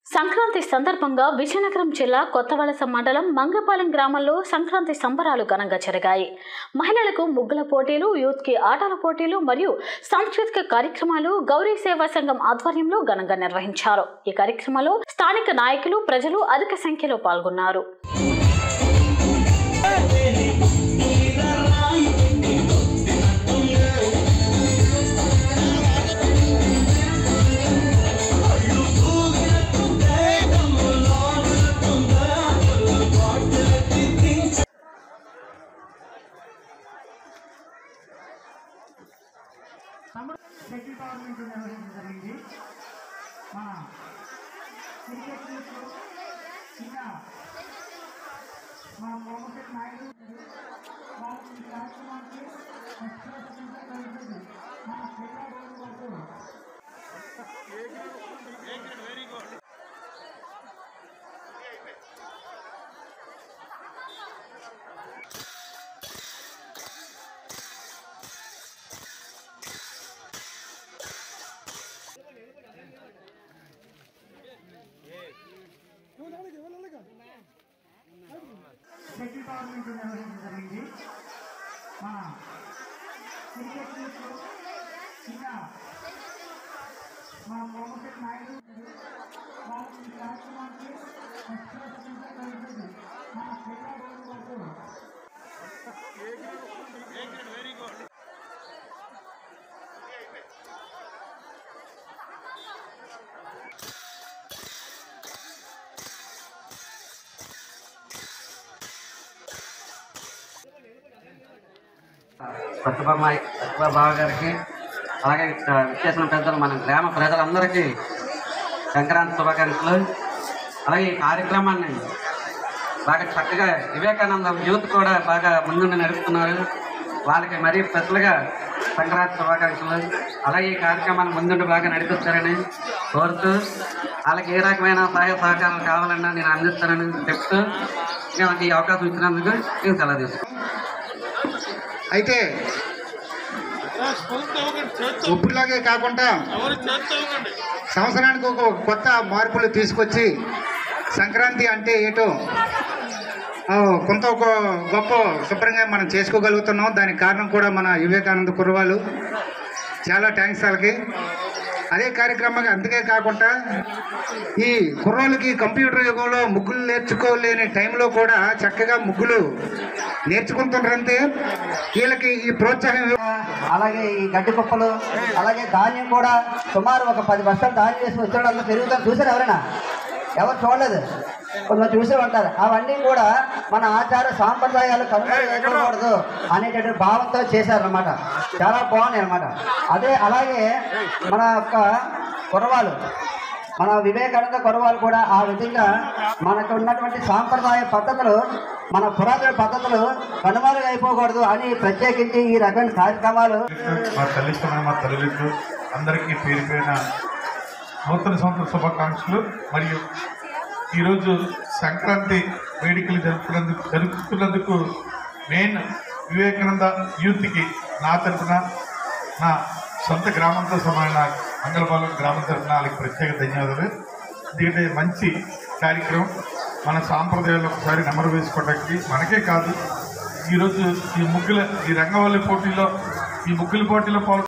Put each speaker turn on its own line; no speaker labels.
సంక్రాంతి సందర్భంగా విజయనగరం జిల్లా కొత్తవలస మండలం మంగపాలెం గ్రామంలో సంక్రాంతి సంబరాలు ఘనంగా జరిగాయి మహిళలకు ముగ్గుల పోటీలు యూత్ కి ఆటల పోటీలు మరియు సాంస్కృతిక కార్యక్రమాలు గౌరీ సేవా సంఘం ఆధ్వర్యంలో ఘనంగా నిర్వహించారు ఈ కార్యక్రమంలో స్థానిక నాయకులు ప్రజలు అధిక సంఖ్యలో పాల్గొన్నారు
సెటిల్ టోర్నమెంట్ నిర్వహించడం జరిగింది మా క్రికెట్ టీంలో చిన్న మా కోమశెట్టి నాయుడు వాళ్ళు ఈ కార్యక్రమానికి ఎక్స్ప్రెస్ జరుగుతుంది మా క్రీడా బోర్డు వాళ్ళు సెటిల్ టోర్నమెంట్ నిర్వహించడం జరిగింది మా క్రికెట్ టీంలో చిన్న మా కోమశెట్టి నాయుడు వాళ్ళు ఈ కార్యక్రమానికి ఎక్స్ప్రెస్ జరుగుతుంది మా క్రీడా బోర్డు వాళ్ళు
సత్యభామాయి సత్యభామ గారికి అలాగే ఇక్కడ విచ్చేసిన పెద్దలు మన గ్రామ ప్రజలందరికీ సంక్రాంతి శుభాకాంక్షలు అలాగే ఈ కార్యక్రమాన్ని బాగా చక్కగా వివేకానంద యూత్ కూడా బాగా ముందుండి నడుపుతున్నారు వాళ్ళకి మరీ స్పెషల్గా సంక్రాంతి శుభాకాంక్షలు అలాగే ఈ కార్యక్రమాన్ని ముందుండి బాగా నడిపిస్తారని కోరుతూ వాళ్ళకి ఏ రకమైన సహాయ సహకారాలు కావాలన్నా నేను అందిస్తానని చెప్తూ నాకు ఈ అవకాశం ఇచ్చినందుకు నేను సెలవు తీసుకుంటాను
అయితే ఇప్పుడులాగే కాకుండా సంవత్సరానికి ఒక కొత్త మార్పులు తీసుకొచ్చి సంక్రాంతి అంటే ఏటో ఆ, కొంత ఒక గొప్ప శుభ్రంగా మనం చేసుకోగలుగుతున్నాం దానికి కారణం కూడా మన వివేకానంద కుర్రవాళ్ళు చాలా థ్యాంక్స్ వాళ్ళకి అదే కార్యక్రమంగా అందుకే కాకుండా ఈ కుర్రోళ్ళకి కంప్యూటర్ యుగంలో ముగ్గులు నేర్చుకోలేని టైంలో కూడా చక్కగా ముగ్గులు నేర్చుకుంటున్నారంటే వీళ్ళకి ఈ ప్రోత్సాహం ఇవ్వ-
అలాగే ఈ గడ్డి కుప్పలు అలాగే ధాన్యం కూడా సుమారు ఒక పది బస్తాలు ధాన్యం వేసి వచ్చాడు అందులో పెరుగుతాం చూసారు ఎవరైనా ఎవరు చూడలేదు కొంతమంది చూసే ఉంటారు అవన్నీ కూడా మన ఆచార సాంప్రదాయాలు కనుగొనకూడదు అనేటటువంటి భావంతో చేశారన్నమాట చాలా బాగున్నాయి అనమాట అదే అలాగే మన యొక్క కురవాలు మన వివేకానంద కురవాలు కూడా ఆ విధంగా మనకు ఉన్నటువంటి సాంప్రదాయ పద్ధతులు మన పురాతన పద్ధతులు కనుమరుగు అయిపోకూడదు అని ప్రత్యేకించి ఈ రకమైన కార్యక్రమాలు
మా తల్లిదండ్రులు మా తల్లిదండ్రులు అందరికీ పేరు పేరిన నూతన సంవత్సర శుభాకాంక్షలు మరియు ఈరోజు సంక్రాంతి వేడుకలు జరుపుకున్నందుకు జరుపుతున్నందుకు మెయిన్ వివేకానంద యూత్కి నా తరఫున నా సొంత గ్రామంతో సమాన మంగళపాలెం గ్రామం తరఫున వాళ్ళకి ప్రత్యేక ధన్యవాదాలు ఎందుకంటే మంచి కార్యక్రమం మన సాంప్రదాయాలు ఒకసారి నెమరు వేసుకోవడానికి మనకే కాదు ఈరోజు ఈ ముగ్గుల ఈ రంగవల్లి పోటీలో ఈ ముగ్గుల పోటీలో పాల్గొ